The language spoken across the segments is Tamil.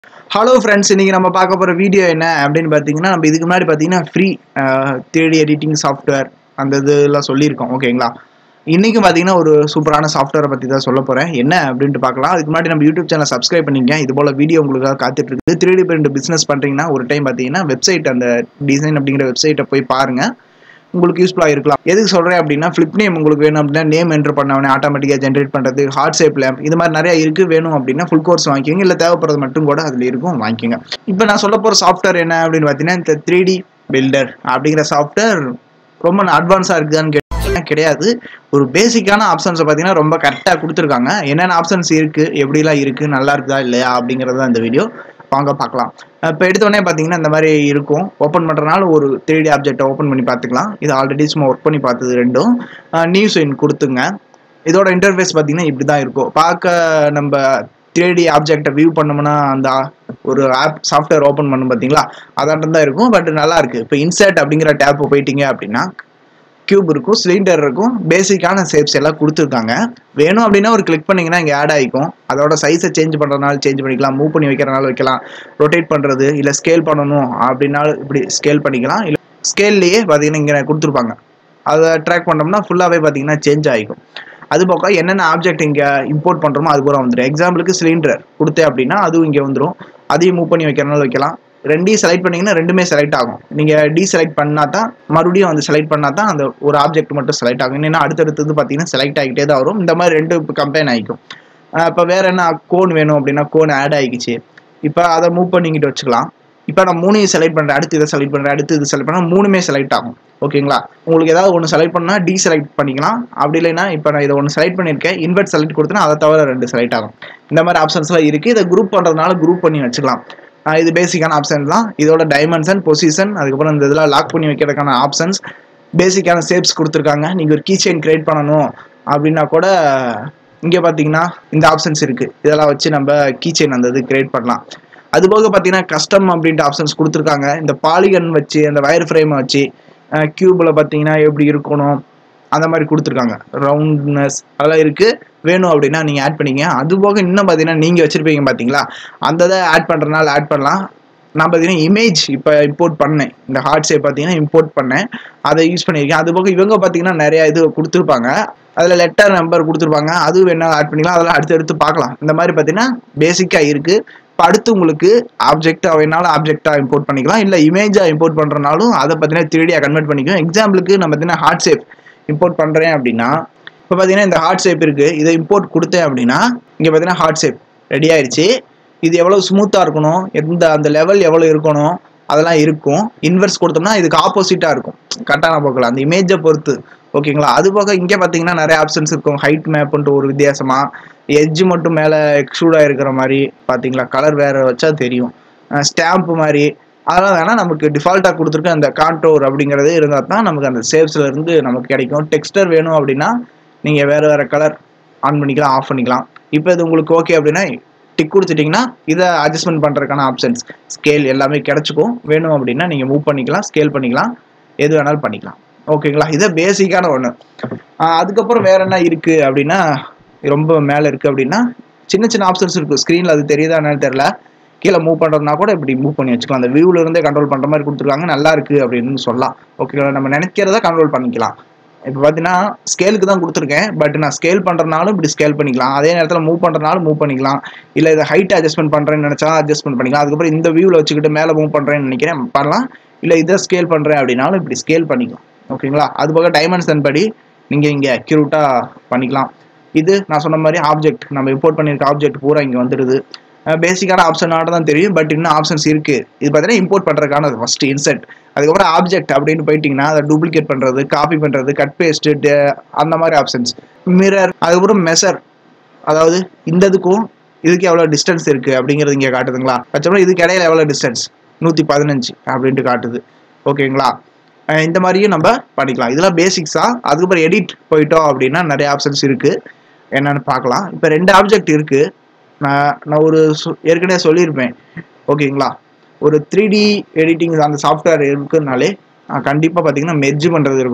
ஹலோ ஃப்ரெண்ட்ஸ் இன்னைக்கு நம்ம பார்க்க போகிற வீடியோ என்ன அப்படின்னு பார்த்தீங்கன்னா நம்ம இதுக்கு முன்னாடி பார்த்தீங்கன்னா ஃப்ரீ த்ரீடி எடிட்டிங் சாஃப்ட்வேர் அந்த இதெல்லாம் சொல்லியிருக்கோம் ஓகேங்களா இன்னைக்கு பார்த்தீங்கன்னா ஒரு சூப்பரான சாஃப்ட்வேரை பற்றி தான் சொல்ல போகிறேன் என்ன அப்படின்ட்டு பார்க்கலாம் அதுக்கு முன்னாடி நம்ம யூடியூப் சேனல் சப்ஸ்கிரைப் பண்ணிங்க இது போல் வீடியோ உங்களுக்காக காத்துட்டு இருக்குது த்ரீ டி பிரிண்ட் பிஸ்னஸ் பண்ணுறீங்கன்னா ஒரு டைம் பார்த்தீங்கன்னா வெப்சைட் அந்த டிசைன் அப்படிங்கிற வெப்சைட்டை போய் பாருங்கள் உங்களுக்கு யூஸ்ஃபுல்லாக இருக்கலாம் எதுக்கு சொல்கிறேன் அப்படின்னா ஃப்ளிப் நேம் உங்களுக்கு வேணும் அப்படின்னா நேம் என்ட்ரு பண்ண உடனே ஆட்டோமேட்டிக்காக ஜென்ரேட் பண்ணுறது ஹார்ட் ஷேப் லேம்ப் இது மாதிரி நிறைய இருக்குது வேணும் அப்படின்னா ஃபுல் கோர்ஸ் வாங்கிக்கோங்க இல்லை தேவைப்படுறது மட்டும் கூட அதில் இருக்கும் வாங்கிக்கோங்க இப்போ நான் சொல்ல போகிற சாஃப்ட்வேர் என்ன அப்படின்னு பார்த்தீங்கன்னா இந்த த்ரீ டி பில்டர் அப்படிங்கிற சாஃப்ட்வேர் ரொம்ப அட்வான்ஸாக இருக்குதான்னு கேட்டீங்கன்னா கிடையாது ஒரு பேசிக்கான ஆப்ஷன்ஸை பார்த்தீங்கன்னா ரொம்ப கரெக்டாக கொடுத்துருக்காங்க என்னென்ன ஆப்ஷன்ஸ் இருக்குது எப்படிலாம் இருக்குது நல்லா இருக்குதா இல்லையா அப்படிங்கிறது தான் இந்த வீடியோ வாங்க பார்க்கலாம் இப்போ எடுத்தோடனே பார்த்தீங்கன்னா இந்த மாதிரி இருக்கும் ஓப்பன் பண்ணுறதுனால ஒரு த்ரீ டி ஆப்ஜெக்டை ஓப்பன் பண்ணி பார்த்துக்கலாம் இது ஆல்ரெடி சும்மா ஒர்க் பண்ணி பார்த்தது ரெண்டும் நியூஸ் இன் கொடுத்துங்க இதோட இன்டர்ஃபேஸ் பார்த்தீங்கன்னா இப்படி தான் இருக்கும் பார்க்க நம்ம த்ரீ டி ஆப்ஜெக்டை வியூ பண்ணோம்னா அந்த ஒரு ஆப் சாஃப்ட்வேர் ஓப்பன் பண்ணும் பார்த்தீங்களா அதாட்டம் தான் இருக்கும் பட் நல்லா இருக்கு இப்போ இன்சர்ட் அப்படிங்கிற டேப் போயிட்டீங்க அப்படின்னா கியூப் இருக்கும் சிலிண்டர் இருக்கும் பேசிக்கான ஷேப்ஸ் எல்லாம் கொடுத்துருக்காங்க வேணும் அப்படின்னா ஒரு கிளிக் பண்ணிங்கன்னா இங்கே ஆட் ஆகிக்கும் அதோட சைஸை சேஞ்ச் பண்ணுறதுனால சேஞ்ச் பண்ணிக்கலாம் மூவ் பண்ணி வைக்கிறனால வைக்கலாம் ரொட்டேட் பண்ணுறது இல்லை ஸ்கேல் பண்ணணும் அப்படின்னாலும் இப்படி ஸ்கேல் பண்ணிக்கலாம் இல்லை ஸ்கேல்லையே பார்த்தீங்கன்னா இங்கே கொடுத்துருப்பாங்க அதை ட்ராக் பண்ணோம்னா ஃபுல்லாகவே பார்த்தீங்கன்னா சேஞ்ச் ஆகிக்கும் அது போக என்னென்ன ஆப்ஜெக்ட் இங்கே இம்போர்ட் பண்ணுறோமோ அது பூரா வந்துடும் எக்ஸாம்பிளுக்கு சிலிண்டர் கொடுத்தேன் அப்படின்னா அதுவும் இங்கே வந்துடும் அதையும் மூவ் பண்ணி வைக்கிறனால வைக்கலாம் ரெண்டையும் செலக்ட் பண்ணீங்கன்னா ரெண்டுமே செலக்ட் ஆகும் நீங்கள் டி செலக்ட் பண்ணால் தான் மறுபடியும் வந்து செலக்ட் பண்ணால் தான் அந்த ஒரு ஆப்ஜெக்ட் மட்டும் செலக்ட் ஆகும் ஏன்னா அடுத்தடுத்தது பார்த்தீங்கன்னா செலக்ட் ஆகிட்டே தான் வரும் இந்த மாதிரி ரெண்டு கம்பெயின் ஆகிக்கும் இப்போ வேறு என்ன கோன் வேணும் அப்படின்னா கோன் ஆட் ஆகிக்குச்சு இப்போ அதை மூவ் பண்ணிக்கிட்டு வச்சுக்கலாம் இப்போ நான் மூணையும் செலக்ட் பண்ணுறேன் அடுத்து இதை செலக்ட் பண்ணுறேன் அடுத்து இது செலக்ட் பண்ணால் மூணுமே செலக்ட் ஆகும் ஓகேங்களா உங்களுக்கு ஏதாவது ஒன்று செலக்ட் பண்ணால் டி செலக்ட் பண்ணிக்கலாம் அப்படி இல்லைன்னா இப்போ நான் இதை ஒன்று செலக்ட் பண்ணியிருக்கேன் இன்வெர்ட் செலக்ட் கொடுத்தனா அதை தவிர ரெண்டு செலக்ட் ஆகும் இந்த மாதிரி ஆப்ஷன்ஸ்லாம் இருக்குது இதை குரூப் பண்ணுறதுனால குரூப் பண்ணி வச்சுக்கலாம் இது பேசிக்கான ஆப்ஷன் தான் இதோட டைமென்ஷன் பொசிஷன் அதுக்கப்புறம் இந்த இதெல்லாம் லாக் பண்ணி வைக்கிறதுக்கான ஆப்ஷன்ஸ் பேசிக்கான ஷேப்ஸ் கொடுத்துருக்காங்க நீங்கள் ஒரு கீ செயின் கிரியேட் பண்ணணும் அப்படின்னா கூட இங்கே பார்த்தீங்கன்னா இந்த ஆப்ஷன்ஸ் இருக்குது இதெல்லாம் வச்சு நம்ம கீ செயின் அந்த இது கிரியேட் பண்ணலாம் அது போக பார்த்தீங்கன்னா கஸ்டம் அப்படின்ட்டு ஆப்ஷன்ஸ் கொடுத்துருக்காங்க இந்த பாலிகன் வச்சு அந்த வயர் ஃப்ரேமை வச்சு கியூபில் பார்த்தீங்கன்னா எப்படி இருக்கணும் அந்த மாதிரி கொடுத்துருக்காங்க ரவுண்ட்னஸ் அதெல்லாம் இருக்குது வேணும் அப்படின்னா நீங்கள் ஆட் பண்ணிங்க அது போக இன்னும் பார்த்தீங்கன்னா நீங்கள் வச்சுருப்பீங்க பார்த்தீங்களா அந்த இதை ஆட் பண்ணுறதுனால ஆட் பண்ணலாம் நான் பார்த்தீங்கன்னா இமேஜ் இப்போ இம்போர்ட் பண்ணேன் இந்த ஹார்ட் ஷேப் பார்த்தீங்கன்னா இம்போர்ட் பண்ணேன் அதை யூஸ் பண்ணியிருக்கேன் அது போக இவங்க பார்த்தீங்கன்னா நிறைய இது கொடுத்துருப்பாங்க அதில் லெட்டர் நம்பர் கொடுத்துருப்பாங்க அது வேணாலும் ஆட் பண்ணிக்கலாம் அதெல்லாம் அடுத்து எடுத்து பார்க்கலாம் இந்த மாதிரி பார்த்தீங்கன்னா பேசிக்காக இருக்குது இப்போ அடுத்து உங்களுக்கு ஆப்ஜெக்டாக வேணாலும் ஆப்ஜெக்டாக இம்போர்ட் பண்ணிக்கலாம் இல்லை இமேஜாக இம்போர்ட் பண்ணுறனாலும் அதை பார்த்தீங்கன்னா த்ரீடியாக கன்வெர்ட் பண்ணிக்கும் எக்ஸாம்பிளுக்கு நம்ம பார்த்தீங்கன்னா ஹார்ட் ஷேப் இம்போர்ட் பண்ணுறேன் அப்படின்னா இப்போ பார்த்தீங்கன்னா இந்த ஹார்ட் ஷேப் இருக்குது இதை இம்போர்ட் கொடுத்தேன் அப்படின்னா இங்கே பார்த்தீங்கன்னா ஹார்ட் ஷேப் ரெடி ஆயிடுச்சு இது எவ்வளோ ஸ்மூத்தாக இருக்கணும் எந்த அந்த லெவல் எவ்வளோ இருக்கணும் அதெல்லாம் இருக்கும் இன்வெர்ஸ் கொடுத்தோம்னா இதுக்கு ஆப்போசிட்டாக இருக்கும் கரெக்டாக நான் பார்க்கலாம் அந்த இமேஜை பொறுத்து ஓகேங்களா அது போக இங்கே பார்த்தீங்கன்னா நிறைய ஆப்ஷன்ஸ் இருக்கும் ஹைட் மேப்ன்ட்டு ஒரு வித்தியாசமாக எட்ஜ் மட்டும் மேலே எக்ஸ்ட்ரூடாக இருக்கிற மாதிரி பார்த்தீங்களா கலர் வேறு வச்சா தெரியும் ஸ்டாம்ப் மாதிரி அதெல்லாம் வேணால் நமக்கு டிஃபால்ட்டாக கொடுத்துருக்க அந்த கான்ட்ரோர் அப்படிங்கிறது இருந்தால் தான் நமக்கு அந்த சேவ்ஸில் இருந்து நமக்கு கிடைக்கும் டெக்ஸ்டர் வேணும் அப்படின்னா நீங்கள் வேறு வேறு கலர் ஆன் பண்ணிக்கலாம் ஆஃப் பண்ணிக்கலாம் இப்போ இது உங்களுக்கு ஓகே அப்படின்னா டிக் கொடுத்துட்டிங்கன்னா இதை அட்ஜஸ்ட்மெண்ட் பண்ணுறதுக்கான ஆப்ஷன்ஸ் ஸ்கேல் எல்லாமே கிடச்சிக்கும் வேணும் அப்படின்னா நீங்கள் மூவ் பண்ணிக்கலாம் ஸ்கேல் பண்ணிக்கலாம் எது வேணாலும் பண்ணிக்கலாம் ஓகேங்களா இதை பேசிக்கான ஒன்று அதுக்கப்புறம் வேற என்ன இருக்குது அப்படின்னா ரொம்ப மேலே இருக்குது அப்படின்னா சின்ன சின்ன ஆப்ஷன்ஸ் இருக்குது ஸ்க்ரீனில் அது தெரியுதா என்னன்னு தெரில கீழே மூவ் பண்ணுறதுனா கூட இப்படி மூவ் பண்ணி வச்சுக்கலாம் அந்த வியூவில் இருந்தே கண்ட்ரோல் பண்ணுற மாதிரி கொடுத்துருக்காங்க நல்லா இருக்குது அப்படின்னு சொல்லலாம் ஓகேங்களா நம்ம நினைக்கிறத கண்ட்ரோல் பண்ணிக்கலாம் இப்போ பார்த்தீங்கன்னா ஸ்கேலுக்கு தான் கொடுத்துருக்கேன் பட் நான் ஸ்கேல் பண்ணுறனாலும் இப்படி ஸ்கேல் பண்ணிக்கலாம் அதே நேரத்தில் மூவ் பண்ணுறனாலும் மூவ் பண்ணிக்கலாம் இல்லை இதை ஹைட் அட்ஜஸ்ட்மெண்ட் பண்ணுறேன்னு நினச்சா அட்ஜஸ்ட்மெண்ட் பண்ணிக்கலாம் அதுக்கப்புறம் இந்த வியூவில் வச்சுக்கிட்டு மேலே மூவ் பண்ணுறேன்னு நினைக்கிறேன் பண்ணலாம் இல்லை இதை ஸ்கேல் பண்ணுறேன் அப்படின்னாலும் இப்படி ஸ்கேல் பண்ணிக்கலாம் ஓகேங்களா அது போக டைமென்ஷன் படி நீங்கள் இங்கே அக்யூரேட்டாக பண்ணிக்கலாம் இது நான் சொன்ன மாதிரி ஆப்ஜெக்ட் நம்ம இம்போர்ட் பண்ணியிருக்க ஆப்ஜெக்ட் பூரா இங்கே வந்துடுது பேசிக்கான ஆப்ஷனாக தான் தெரியும் பட் இன்னும் ஆப்ஷன்ஸ் இருக்குது இது பார்த்தீங்கன்னா இம்போர்ட் பண்ணுறதுக்கான ஃபஸ்ட்டு இன்செர்ட் அதுக்கப்புறம் ஆப்ஜெக்ட் அப்படின்னு போயிட்டிங்கன்னா அதை டூப்ளிகேட் பண்ணுறது காப்பி பண்ணுறது கட் பேஸ்ட்டு அந்த மாதிரி ஆப்ஷன்ஸ் மிரர் அதுக்கப்புறம் மெஷர் அதாவது இந்த இதுக்கும் இதுக்கு எவ்வளோ டிஸ்டன்ஸ் இருக்குது அப்படிங்கிறது இங்கே காட்டுதுங்களா பட்சம் இதுக்கு இடையில எவ்வளோ டிஸ்டன்ஸ் நூற்றி பதினஞ்சு அப்படின்ட்டு காட்டுது ஓகேங்களா இந்த மாதிரியும் நம்ம பண்ணிக்கலாம் இதெல்லாம் பேசிக்ஸாக அதுக்கப்புறம் எடிட் போயிட்டோம் அப்படின்னா நிறைய ஆப்ஷன்ஸ் இருக்குது என்னென்னு பார்க்கலாம் இப்போ ரெண்டு ஆப்ஜெக்ட் இருக்குது நான் நான் ஒரு ஏற்கனவே சொல்லியிருப்பேன் ஓகேங்களா ஒரு த்ரீ டி எடிட்டிங் அந்த சாஃப்ட்வேர் இருக்குனாலே கண்டிப்பாக பார்த்தீங்கன்னா மெர்ஜ் பண்ணுறது இருக்கணும்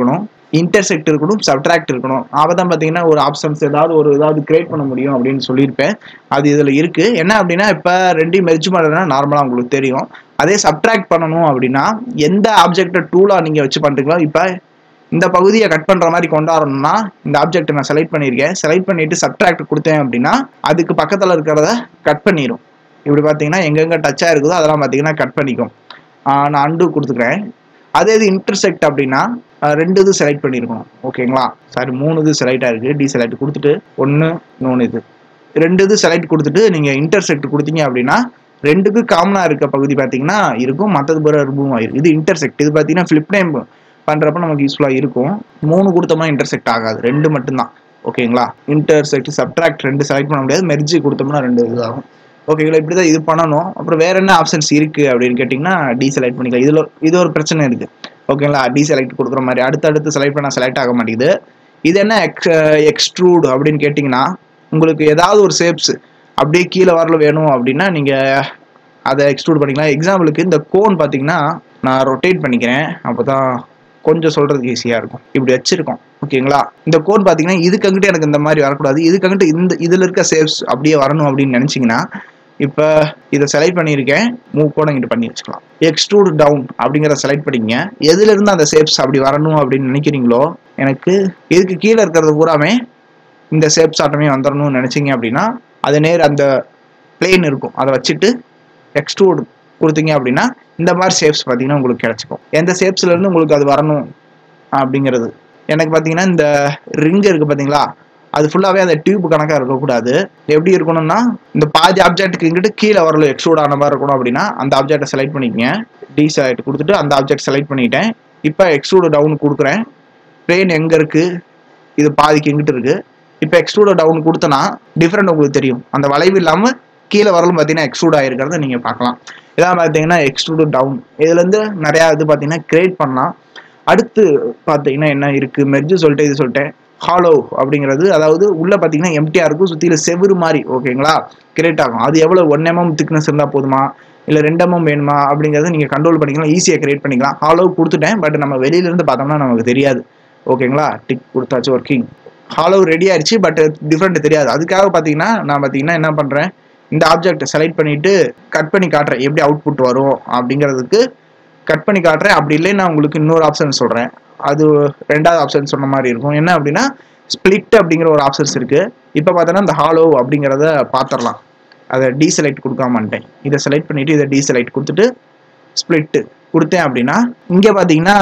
இன்டர்செக்ட் இருக்கணும் சப்ட்ராக்ட் இருக்கணும் அப்போ தான் பார்த்தீங்கன்னா ஒரு ஆப்ஷன்ஸ் ஏதாவது ஒரு ஏதாவது கிரியேட் பண்ண முடியும் அப்படின்னு சொல்லியிருப்பேன் அது இதில் இருக்குது என்ன அப்படின்னா இப்போ ரெண்டையும் மெர்ஜ் பண்ணுறதுனா நார்மலாக உங்களுக்கு தெரியும் அதே சப்ட்ராக்ட் பண்ணணும் அப்படின்னா எந்த ஆப்ஜெக்டை டூலாக நீங்கள் வச்சு பண்ணுறீங்களோ இப்போ இந்த பகுதியை கட் பண்ணுற மாதிரி கொண்டாடணும்னா இந்த ஆப்ஜெக்ட்டை நான் செலக்ட் பண்ணியிருக்கேன் செலக்ட் பண்ணிட்டு சப்ட்ராக்ட் கொடுத்தேன் அப்படின்னா அதுக்கு பக்கத்தில் இருக்கிறத கட் பண்ணிடும் இப்படி பார்த்தீங்கன்னா எங்கெங்கே டச்சாக இருக்குதோ அதெல்லாம் பார்த்தீங்கன்னா கட் பண்ணிக்கும் ஆஹ் நான் அண்டு கொடுத்துக்கிறேன் அதே இது இன்டர்செக்ட் அப்படின்னா ஆஹ் ரெண்டு இது செலக்ட் பண்ணியிருக்கணும் ஓகேங்களா சாரி மூணு இது செலக்ட் ஆயிருக்கு டி செலக்ட் கொடுத்துட்டு ஒன்று இன்னொன்று இது ரெண்டு இது செலக்ட் கொடுத்துட்டு நீங்கள் இன்டர்செக்ட் கொடுத்தீங்க அப்படின்னா ரெண்டுக்கு காமனாக இருக்க பகுதி பார்த்தீங்கன்னா இருக்கும் மற்றது பிற ரிமூவ் ஆயிருக்கு இது இன்டர்செக்ட் இது பார்த்தீங்கன்னா ஃபிளிப் டைம் பண்ணுறப்ப நமக்கு யூஸ்ஃபுல்லாக இருக்கும் மூணு கொடுத்தோம்னா இன்டர்செக்ட் ஆகாது ரெண்டு மட்டும்தான் ஓகேங்களா இன்டர்செக்ட் சப்ட்ராக்ட் ரெண்டு செலக்ட் பண்ண முடியாது மெர்ஜி கொடுத்தோம்னா ரெண்டு இது ஆகும் ஓகேங்களா இப்படி தான் இது பண்ணணும் அப்புறம் வேற என்ன ஆப்ஷன்ஸ் இருக்கு அப்படின்னு கேட்டிங்கன்னா டி செலக்ட் பண்ணிக்கலாம் இதில் இது ஒரு பிரச்சனை இருக்கு ஓகேங்களா டி செலக்ட் கொடுக்குற மாதிரி அடுத்தடுத்து செலக்ட் பண்ண செலக்ட் ஆக மாட்டேங்குது இது என்ன எக்ஸ் எக்ஸ்ட்ரூட் அப்படின்னு கேட்டிங்கன்னா உங்களுக்கு ஏதாவது ஒரு ஷேப்ஸ் அப்படியே கீழே வரல வேணும் அப்படின்னா நீங்கள் அதை எக்ஸ்ட்ரூட் பண்ணிக்கலாம் எக்ஸாம்பிளுக்கு இந்த கோன் பார்த்தீங்கன்னா நான் ரொட்டேட் பண்ணிக்கிறேன் அப்போ தான் கொஞ்சம் சொல்கிறதுக்கு ஈஸியாக இருக்கும் இப்படி வச்சிருக்கோம் ஓகேங்களா இந்த கோன் பார்த்தீங்கன்னா இதுக்கு அங்கிட்டு எனக்கு இந்த மாதிரி வரக்கூடாது இதுக்கு அங்கிட்டு இந்த இதில் இருக்க ஷேப்ஸ் அப்படியே வரணும் அப்படின்னு நினச்சிங்கன்னா இப்போ இதை செலக்ட் பண்ணியிருக்கேன் மூவ் கூட இங்கிட்டு பண்ணி வச்சுக்கலாம் எக்ஸ்ட்ரூட் டவுன் அப்படிங்கிறத செலக்ட் பண்ணிங்க எதுல இருந்து அந்த ஷேப்ஸ் அப்படி வரணும் அப்படின்னு நினைக்கிறீங்களோ எனக்கு இதுக்கு கீழே இருக்கிறது பூராமே இந்த ஷேப்ஸ் ஆட்டமே வந்துடணும்னு நினைச்சீங்க அப்படின்னா அது நேர் அந்த பிளேன் இருக்கும் அதை வச்சுட்டு எக்ஸ்ட்ரூட் கொடுத்தீங்க அப்படின்னா இந்த மாதிரி ஷேப்ஸ் பார்த்தீங்கன்னா உங்களுக்கு கிடைச்சிக்கும் எந்த ஷேப்ஸ்ல இருந்து உங்களுக்கு அது வரணும் அப்படிங்கிறது எனக்கு பார்த்தீங்கன்னா இந்த ரிங் இருக்கு பார்த்தீங்களா அது ஃபுல்லாகவே அந்த டியூப் கணக்காக இருக்கக்கூடாது எப்படி இருக்கணும்னா இந்த பாதி ஆப்ஜெக்ட்டுக்கு இங்கிட்டு கீழே வரல எக்ஸ்ட்ரூட் ஆன மாதிரி இருக்கணும் அப்படின்னா அந்த ஆப்ஜெக்டை செலக்ட் பண்ணிக்கங்க டி செலக்ட் கொடுத்துட்டு அந்த ஆப்ஜெக்ட் செலக்ட் பண்ணிட்டேன் இப்போ எக்ஸ்ட்ரூட் டவுன் கொடுக்குறேன் பிளேன் எங்கே இருக்கு இது பாதிக்கு எங்கிட்டு இருக்கு இப்போ எக்ஸ்ட்ரூட டவுன் கொடுத்தனா டிஃப்ரெண்ட் உங்களுக்கு தெரியும் அந்த வளைவு இல்லாமல் கீழே வரலும் பார்த்தீங்கன்னா எக்ஸ்ட்ரூட் ஆகிருக்கிறத நீங்கள் பார்க்கலாம் இதான் பார்த்தீங்கன்னா எக்ஸ்ட்ரூட் டவுன் இதுலேருந்து நிறையா இது பார்த்தீங்கன்னா கிரியேட் பண்ணலாம் அடுத்து பார்த்தீங்கன்னா என்ன இருக்குது மெர்ஜு சொல்லிட்டு இது சொல்லிட்டேன் ஹாலோ அப்படிங்கிறது அதாவது உள்ளே பார்த்தீங்கன்னா எம்டிஆர் இருக்கும் சுற்றியில் செவுரு மாதிரி ஓகேங்களா கிரியேட் ஆகும் அது எவ்வளோ ஒன் எம்எம் திக்னஸ் இருந்தால் போதுமா இல்லை ரெண்டு எம்எம் வேணுமா அப்படிங்கிறத நீங்கள் கண்ட்ரோல் பண்ணிக்கலாம் ஈஸியாக கிரியேட் பண்ணிக்கலாம் ஹாலோ கொடுத்துட்டேன் பட் நம்ம வெளியிலேருந்து பார்த்தோம்னா நமக்கு தெரியாது ஓகேங்களா டிக் கொடுத்தாச்சு ஒர்க்கிங் ஹாலோ ரெடி ஆயிடுச்சு பட் டிஃப்ரெண்ட் தெரியாது அதுக்காக பார்த்தீங்கன்னா நான் பார்த்தீங்கன்னா என்ன பண்ணுறேன் இந்த ஆப்ஜெக்ட் செலக்ட் பண்ணிட்டு கட் பண்ணி காட்டுறேன் எப்படி அவுட்புட் வரும் அப்படிங்கிறதுக்கு கட் பண்ணி காட்டுறேன் அப்படி இல்லை நான் உங்களுக்கு இன்னொரு ஆப்ஷன் சொல்கிறேன் அது ரெண்டாவது ஆப்ஷன் சொன்ன மாதிரி இருக்கும் என்ன அப்படின்னா ஸ்பிளிட் அப்படிங்கிற ஒரு ஆப்ஷன்ஸ் இருக்கு இப்போ பார்த்தோன்னா இந்த ஹாலோ அப்படிங்கிறத பார்த்துடலாம் அதை டீசெலக்ட் கொடுக்காமட்டேன் இதை செலக்ட் பண்ணிட்டு இதை டீசெலக்ட் கொடுத்துட்டு ஸ்பிளிட்டு கொடுத்தேன் அப்படின்னா இங்கே பார்த்தீங்கன்னா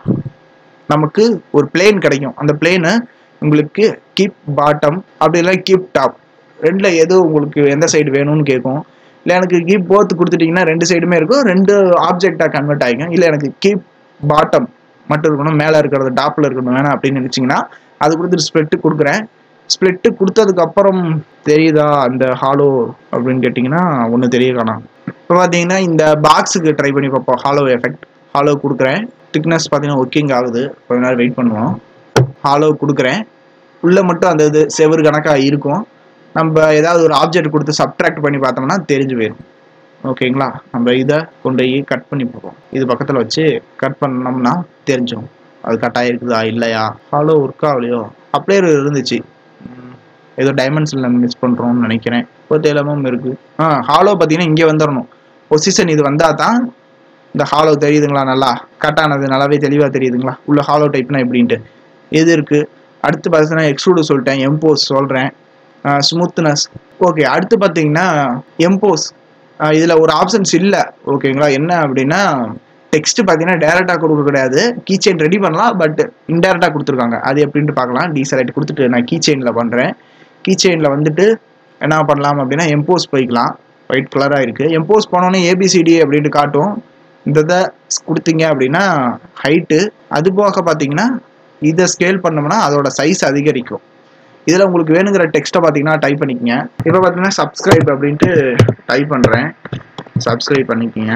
நமக்கு ஒரு பிளேன் கிடைக்கும் அந்த பிளேனு உங்களுக்கு கீப் பாட்டம் அப்படி இல்லை கீப் டாப் ரெண்டில் எது உங்களுக்கு எந்த சைடு வேணும்னு கேட்கும் இல்லை எனக்கு கீப் போத் கொடுத்துட்டிங்கன்னா ரெண்டு சைடுமே இருக்கும் ரெண்டு ஆப்ஜெக்டாக கன்வெர்ட் ஆகிக்கும் இல்லை எனக்கு கீப் பாட்டம் மட்டும் இருக்கணும் மேலே இருக்கிறது டாப்பில் இருக்கணும் வேணாம் அப்படின்னு நினச்சிங்கன்னா அது கொடுத்துட்டு ஸ்ப்ளிட்டு கொடுக்குறேன் ஸ்ப்ளிட்டு கொடுத்ததுக்கு அப்புறம் தெரியுதா அந்த ஹாலோ அப்படின்னு கேட்டிங்கன்னா ஒன்றும் தெரிய காணாம் இப்போ பார்த்தீங்கன்னா இந்த பாக்ஸுக்கு ட்ரை பண்ணி பார்ப்போம் ஹாலோ எஃபெக்ட் ஹாலோ கொடுக்குறேன் திக்னஸ் பார்த்தீங்கன்னா ஒர்க்கிங் ஆகுது கொஞ்ச நேரம் வெயிட் பண்ணுவோம் ஹாலோ கொடுக்குறேன் உள்ளே மட்டும் அந்த இது செவரு கணக்காக இருக்கும் நம்ம ஏதாவது ஒரு ஆப்ஜெக்ட் கொடுத்து சப்ட்ராக்ட் பண்ணி பார்த்தோம்னா தெரிஞ்சு போயிடும் ஓகேங்களா நம்ம இதை கொண்டு போய் கட் பண்ணி போடுவோம் இது பக்கத்தில் வச்சு கட் பண்ணோம்னா தெரிஞ்சிடும் அது கட் ஆகிருக்குதா இல்லையா ஹாலோ ஒர்க் ஆகலையோ அப்படியே இருந்துச்சு ம், ஏதோ டைமென்ஷனில் மிஸ் பண்ணுறோம்னு நினைக்கிறேன் இப்போ எல்லாமும் இருக்குது ஆ ஹாலோ பார்த்தீங்கன்னா இங்கே வந்துடணும் பொசிஷன் இது வந்தால் தான் இந்த ஹாலோ தெரியுதுங்களா நல்லா கட் ஆனது நல்லாவே தெளிவாக தெரியுதுங்களா உள்ள ஹாலோ டைப்னா எப்படின்ட்டு இது இருக்குது அடுத்து பார்த்தீங்கன்னா எக்ஸ்ட்ரூடு சொல்லிட்டேன் எம்போஸ் சொல்கிறேன் ஸ்மூத்னஸ் ஓகே அடுத்து பார்த்தீங்கன்னா எம்போஸ் இதில் ஒரு ஆப்ஷன்ஸ் இல்லை ஓகேங்களா என்ன அப்படின்னா டெக்ஸ்ட் பார்த்தீங்கன்னா டேரெக்டாக கொடுக்க கிடையாது கீ செயின் ரெடி பண்ணலாம் பட் இன்டேரக்டாக கொடுத்துருக்காங்க அது எப்படின்ட்டு பார்க்கலாம் டி செலக்ட் கொடுத்துட்டு நான் கீ செயினில் பண்ணுறேன் கீ செயினில் வந்துட்டு என்ன பண்ணலாம் அப்படின்னா எம்போஸ் போய்க்கலாம் ஒயிட் கலராக இருக்குது எம்போஸ் போனோன்னே ஏபிசிடி அப்படின்ட்டு காட்டும் இந்த இதை கொடுத்தீங்க அப்படின்னா ஹைட்டு அது போக பார்த்தீங்கன்னா இதை ஸ்கேல் பண்ணோம்னா அதோட சைஸ் அதிகரிக்கும் இதில் உங்களுக்கு வேணுங்கிற டெக்ஸ்ட்டை பார்த்தீங்கன்னா டைப் பண்ணிக்கங்க இப்போ பார்த்தீங்கன்னா சப்ஸ்கிரைப் அப்படின்ட்டு டைப் பண்ணுறேன் சப்ஸ்கிரைப் பண்ணிக்கங்க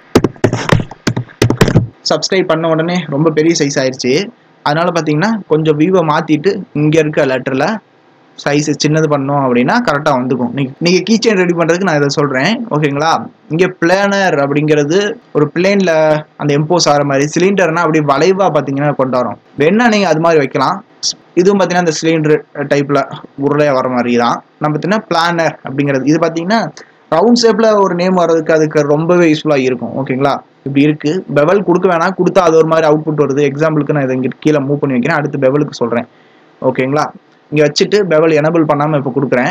சப்ஸ்கிரைப் பண்ண உடனே ரொம்ப பெரிய சைஸ் ஆயிடுச்சு அதனால பார்த்தீங்கன்னா கொஞ்சம் வியூவை மாற்றிட்டு இங்கே இருக்க லெட்டரில் சைஸ் சின்னது பண்ணோம் அப்படின்னா கரெக்டாக வந்துக்கும் நீ நீங்கள் கீச்சைன் ரெடி பண்ணுறதுக்கு நான் இதை சொல்கிறேன் ஓகேங்களா இங்கே பிளேனர் அப்படிங்கிறது ஒரு பிளேனில் அந்த எம்போஸ் ஆகிற மாதிரி சிலிண்டர்னா அப்படி வளைவாக பார்த்தீங்கன்னா கொண்டு வரும் வேணா நீங்கள் அது மாதிரி வைக்கலாம் இதுவும் பார்த்தீங்கன்னா அந்த சிலிண்டர் டைப்பில் உருளையாக வர மாதிரி தான் நம்ம பார்த்தீங்கன்னா பிளானர் அப்படிங்கிறது இது பார்த்தீங்கன்னா ரவுண்ட் ஷேப்பில் ஒரு நேம் வர்றதுக்கு அதுக்கு ரொம்பவே யூஸ்ஃபுல்லாக இருக்கும் ஓகேங்களா இப்படி இருக்கு பெவல் கொடுக்க வேணாம் கொடுத்தா அது ஒரு மாதிரி அவுட்புட் வருது எக்ஸாம்பிளுக்கு நான் இதை இங்கே கீழே மூவ் பண்ணி வைக்கிறேன் அடுத்து பெவலுக்கு சொல்கிறேன் ஓகேங்களா இங்கே வச்சுட்டு பெவல் எனபிள் பண்ணாமல் இப்போ கொடுக்குறேன்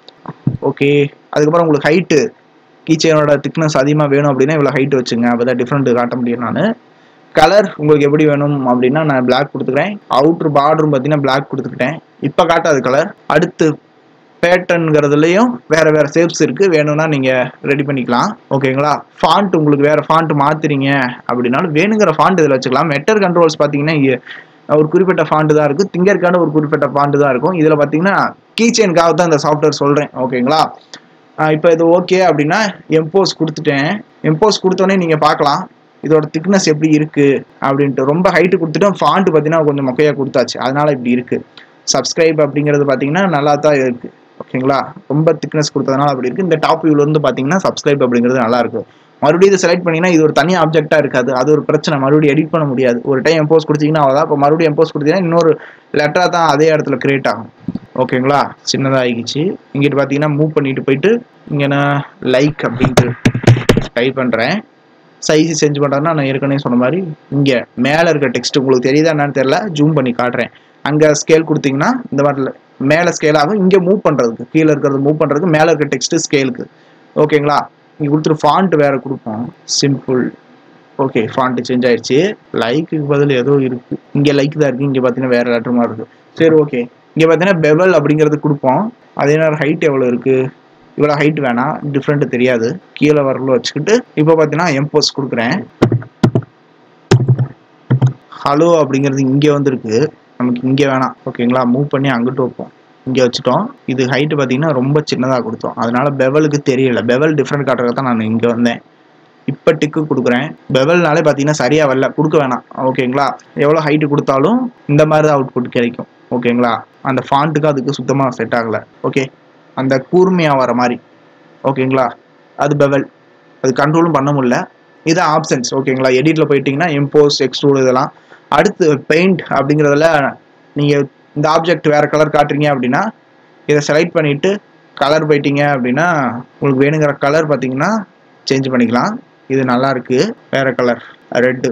ஓகே அதுக்கப்புறம் உங்களுக்கு ஹைட்டு கீச்சைனோட திக்னஸ் அதிகமாக வேணும் அப்படின்னா இவ்வளோ ஹைட் வச்சுங்க அப்போ தான் டிஃப்ரெண்ட் காட்ட முடியும் நான் கலர் உங்களுக்கு எப்படி வேணும் அப்படின்னா நான் பிளாக் கொடுத்துக்கிறேன் அவுட்ரு பார்டரும் பார்த்தீங்கன்னா பிளாக் கொடுத்துக்கிட்டேன் இப்போ காட்டாது கலர் அடுத்து பேட்டர்னுங்கிறதுலையும் வேற வேற ஷேப்ஸ் இருக்கு வேணும்னா நீங்க ரெடி பண்ணிக்கலாம் ஓகேங்களா ஃபாண்ட் உங்களுக்கு வேற ஃபாண்ட் மாத்துறீங்க அப்படின்னாலும் வேணுங்கிற ஃபாண்ட் இதில் வச்சுக்கலாம் மெட்டர் கண்ட்ரோல்ஸ் பார்த்தீங்கன்னா இங்க ஒரு குறிப்பிட்ட ஃபாண்ட் தான் இருக்கு திங்கருக்கான ஒரு குறிப்பிட்ட ஃபாண்ட் தான் இருக்கும் இதில் பார்த்தீங்கன்னா கீச்சைனுக்காக தான் இந்த சாஃப்ட்வேர் சொல்றேன் ஓகேங்களா இப்போ இது ஓகே அப்படின்னா எம்போஸ் கொடுத்துட்டேன் எம்போஸ் கொடுத்தோன்னே நீங்கள் பார்க்கலாம் இதோட திக்னஸ் எப்படி இருக்கு அப்படின்ட்டு ரொம்ப ஹைட்டு கொடுத்துட்டோம் ஃபாண்ட் பார்த்தீங்கன்னா கொஞ்சம் மொக்கையாக கொடுத்தாச்சு அதனால இப்படி இருக்கு சப்ஸ்கிரைப் அப்படிங்கிறது பார்த்தீங்கன்னா நல்லா தான் இருக்கு ஓகேங்களா ரொம்ப திக்னஸ் கொடுத்ததுனால அப்படி இருக்கு இந்த டாப் வியூல இருந்து பார்த்தீங்கன்னா சப்ஸ்கிரைப் அப்படிங்கிறது நல்லா இருக்கு மறுபடியும் இதை செலக்ட் பண்ணீங்கன்னா இது ஒரு தனி ஆப்ஜெக்டா இருக்காது அது ஒரு பிரச்சனை மறுபடியும் எடிட் பண்ண முடியாது ஒரு டைம் எம்போஸ் கொடுத்தீங்கன்னா அவ்வளோதான் இப்போ மறுபடியும் எம்போஸ் கொடுத்தீங்கன்னா இன்னொரு லெட்டரா தான் அதே இடத்துல கிரியேட் ஆகும் ஓகேங்களா சின்னதாக ஆகிடுச்சு இங்கிட்டு பார்த்தீங்கன்னா மூவ் பண்ணிட்டு போயிட்டு இங்கே நான் லைக் அப்படின்ட்டு டைப் பண்ணுறேன் சைஸ் செஞ்சு பண்ணுறேன்னா நான் ஏற்கனவே சொன்ன மாதிரி இங்கே மேலே இருக்க டெக்ஸ்ட் உங்களுக்கு தெரியுதா என்னன்னு தெரியல ஜூம் பண்ணி காட்டுறேன் அங்கே ஸ்கேல் கொடுத்தீங்கன்னா இந்த மாதிரி மேலே ஸ்கேல் ஆகும் இங்கே மூவ் பண்ணுறதுக்கு கீழே இருக்கிறது மூவ் பண்ணுறதுக்கு மேலே இருக்க டெக்ஸ்ட் ஸ்கேலுக்கு ஓகேங்களா இங்கே கொடுத்துட்டு ஃபாண்ட் வேற கொடுப்போம் சிம்பிள் ஓகே ஃபாண்ட் சேஞ்ச் ஆயிடுச்சு லைக்கு பதில் ஏதோ இருக்கு இங்கே லைக் தான் இருக்கு இங்கே பார்த்தீங்கன்னா வேற லெட்டர் மாதிரி இருக்கு சரி ஓகே இங்கே பார்த்தீங்கன்னா பெவல் அப்படிங்கிறது கொடுப்போம் அதே நேரம் ஹைட் எவ்வளோ இருக்கு இவ்வளோ ஹைட் வேணாம் டிஃப்ரெண்ட் தெரியாது கீழே வரல வச்சுக்கிட்டு இப்போ பார்த்தீங்கன்னா எம்போஸ் கொடுக்குறேன் ஹலோ அப்படிங்கிறது இங்கே வந்துருக்கு நமக்கு இங்கே வேணாம் ஓகேங்களா மூவ் பண்ணி அங்கிட்டு வைப்போம் இங்கே வச்சுட்டோம் இது ஹைட்டு பார்த்தீங்கன்னா ரொம்ப சின்னதாக கொடுத்தோம் அதனால பெவலுக்கு தெரியல பெவல் டிஃப்ரெண்ட் காட்டுறதுக்கு தான் நான் இங்கே வந்தேன் இப்போ டிக்கு கொடுக்குறேன் பெவல்னாலே பார்த்தீங்கன்னா சரியாக வரல கொடுக்க வேணாம் ஓகேங்களா எவ்வளோ ஹைட்டு கொடுத்தாலும் இந்த மாதிரி தான் அவுட்புட் கிடைக்கும் ஓகேங்களா அந்த ஃபாண்ட்டுக்கு அதுக்கு சுத்தமாக செட் ஆகலை ஓகே அந்த கூர்மையாக வர மாதிரி ஓகேங்களா அது பெவல் அது கண்ட்ரோலும் பண்ண முடியல இது ஆப்ஷன்ஸ் ஓகேங்களா எடிட்டில் போயிட்டீங்கன்னா இம்போஸ் எக்ஸ்ட்ரூட் இதெல்லாம் அடுத்து பெயிண்ட் அப்படிங்கிறதுல நீங்கள் இந்த ஆப்ஜெக்ட் வேறு கலர் காட்டுறீங்க அப்படின்னா இதை செலக்ட் பண்ணிவிட்டு கலர் போயிட்டீங்க அப்படின்னா உங்களுக்கு வேணுங்கிற கலர் பார்த்தீங்கன்னா சேஞ்ச் பண்ணிக்கலாம் இது நல்லா இருக்கு வேற கலர் ரெட்டு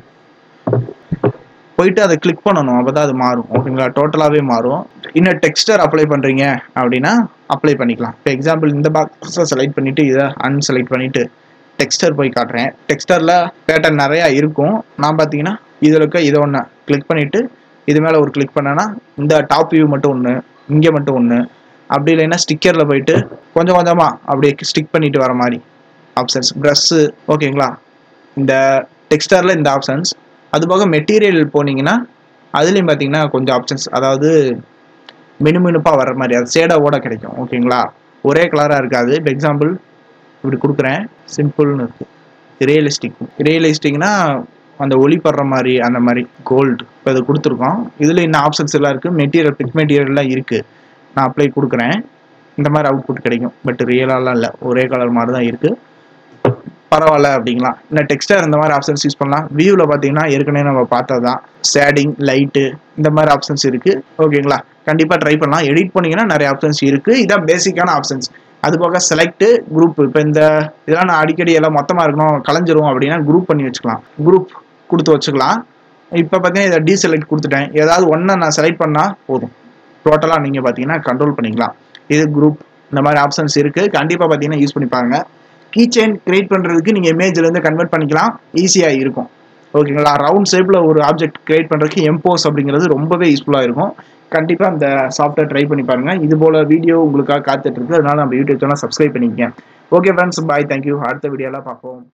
போயிட்டு அதை கிளிக் பண்ணணும் அப்போ தான் அது மாறும் ஓகேங்களா டோட்டலாகவே மாறும் இன்னும் டெக்ஸ்டர் அப்ளை பண்ணுறீங்க அப்படின்னா அப்ளை பண்ணிக்கலாம் இப்போ எக்ஸாம்பிள் இந்த பாக்ஸை செலக்ட் பண்ணிவிட்டு இதை அன்செலக்ட் பண்ணிவிட்டு டெக்ஸ்டர் போய் காட்டுறேன் டெக்ஸ்டரில் பேட்டர்ன் நிறையா இருக்கும் நான் பார்த்தீங்கன்னா இதில் இருக்க இதை ஒன்று கிளிக் பண்ணிவிட்டு இது மேலே ஒரு கிளிக் பண்ணேன்னா இந்த டாப் வியூ மட்டும் ஒன்று இங்கே மட்டும் ஒன்று அப்படி இல்லைன்னா ஸ்டிக்கரில் போயிட்டு கொஞ்சம் கொஞ்சமாக அப்படியே ஸ்டிக் பண்ணிட்டு வர மாதிரி ஆப்ஷன்ஸ் ப்ரஷ்ஷு ஓகேங்களா இந்த டெக்ஸ்டரில் இந்த ஆப்ஷன்ஸ் அது போக மெட்டீரியல் போனீங்கன்னா அதுலேயும் பார்த்தீங்கன்னா கொஞ்சம் ஆப்ஷன்ஸ் அதாவது மினுமினுப்பாக வர்ற மாதிரி அது சேடாவோட கிடைக்கும் ஓகேங்களா ஒரே கலராக இருக்காது இப்போ எக்ஸாம்பிள் இப்படி கொடுக்குறேன் சிம்பிள்னு இருக்கு ரியலிஸ்டிக் ரியலிஸ்டிக்னா அந்த ஒளி படுற மாதிரி அந்த மாதிரி கோல்டு இப்போ இது கொடுத்துருக்கோம் இதில் இன்னும் ஆப்ஷன்ஸ் எல்லாம் இருக்குது மெட்டீரியல் பிக் மெட்டீரியல்லாம் இருக்குது நான் அப்ளை கொடுக்குறேன் இந்த மாதிரி அவுட்புட் கிடைக்கும் பட் ரியலாலாம் இல்லை ஒரே கலர் மாதிரி தான் இருக்குது பரவாயில்ல அப்படிங்களா இன்னும் டெக்ஸ்டர் இந்த மாதிரி ஆப்ஷன்ஸ் யூஸ் பண்ணலாம் வியூவில் பார்த்தீங்கன்னா ஏற்கனவே நம்ம பார்த்தது தான் ஷேடிங் லைட்டு இந்த மாதிரி ஆப்ஷன்ஸ் இருக்குது ஓகேங்களா கண்டிப்பாக ட்ரை பண்ணலாம் எடிட் பண்ணிங்கன்னா நிறைய ஆப்ஷன்ஸ் இருக்குது இதான் பேசிக்கான ஆப்ஷன்ஸ் அது போக செலக்ட் குரூப் இப்போ இந்த இதெல்லாம் நான் அடிக்கடி எல்லாம் மொத்தமாக இருக்கணும் கலைஞ்சிரும் அப்படின்னா குரூப் பண்ணி வச்சுக்கலாம் குரூப் கொடுத்து வச்சுக்கலாம் இப்போ பார்த்தீங்கன்னா இதை டீசெலக்ட் கொடுத்துட்டேன் ஏதாவது ஒன்றை நான் செலக்ட் பண்ணால் போதும் டோட்டலாக நீங்கள் பார்த்தீங்கன்னா கண்ட்ரோல் பண்ணிக்கலாம் இது குரூப் இந்த மாதிரி ஆப்ஷன்ஸ் இருக்குது கண்டிப்பாக பார்த்தீங்கன்னா யூஸ் பண்ணி பாருங்க கீ செயின் கிரியேட் பண்ணுறதுக்கு நீங்கள் இமேஜ்லேருந்து கன்வெர்ட் பண்ணிக்கலாம் ஈஸியாக இருக்கும் ஓகேங்களா ரவுண்ட் ஷேப்பில் ஒரு ஆப்ஜெக்ட் கிரியேட் பண்ணுறதுக்கு எம்போஸ் அப்படிங்கிறது ரொம்பவே யூஸ்ஃபுல்லாக இருக்கும் கண்டிப்பாக அந்த சாஃப்ட்வேர் ட்ரை பண்ணி பாருங்கள் இது போல் வீடியோ உங்களுக்காக காத்துட்டு இருக்கு அதனால நம்ம யூடியூப் சேனல் சப்ஸ்கிரைப் பண்ணிக்கங்க ஓகே ஃப்ரெண்ட்ஸ் பாய் தேங்க்யூ அடுத்த வீடியோலாம் பார்ப்போம்